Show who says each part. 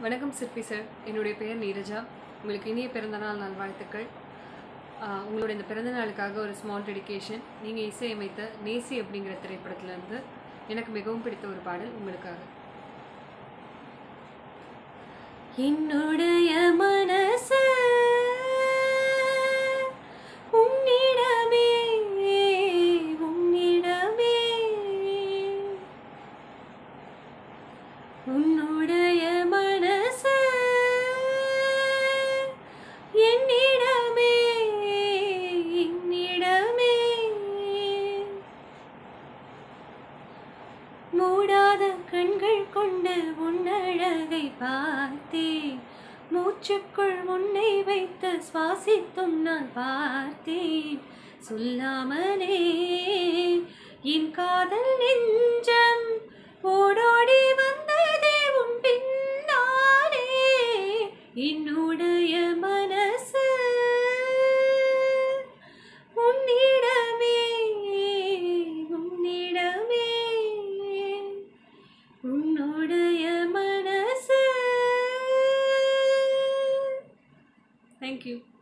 Speaker 1: வணக்கம் சிற்பி சார் என்னுடைய பெயர் நீரஜா உங்களுக்கு இனிய பிறந்தநாள் நல்வாழ்த்துக்கள் ஆஹ் உங்களோட இந்த பிறந்த நாளுக்காக ஒரு ஸ்மால் டெடிகேஷன் நீங்கள் இசையமைத்த நேசி அப்படிங்கிற திரைப்படத்துலேருந்து எனக்கு மிகவும் பிடித்த ஒரு பாடல் உங்களுக்காக என்னுடைய மனசு உன்னிடமே உன்னிடமே உன்னுடைய மனசு என்னிடமே என்னிடமே மூடாத கண்கள் கொண்டு உன்னழகை பார்த்தேன் மூச்சுக்குள் உன்னை வைத்து சுவாசித்தும் நான் பார்த்தேன் சொல்லாமலே என் காதல் நெஞ்சம் ஓடோடி வந்ததே உன் பின்னாலே என்னுடைய மனசு உன்னிடமே உன்னிடமே உன்னுடைய மனசு தேங்க்யூ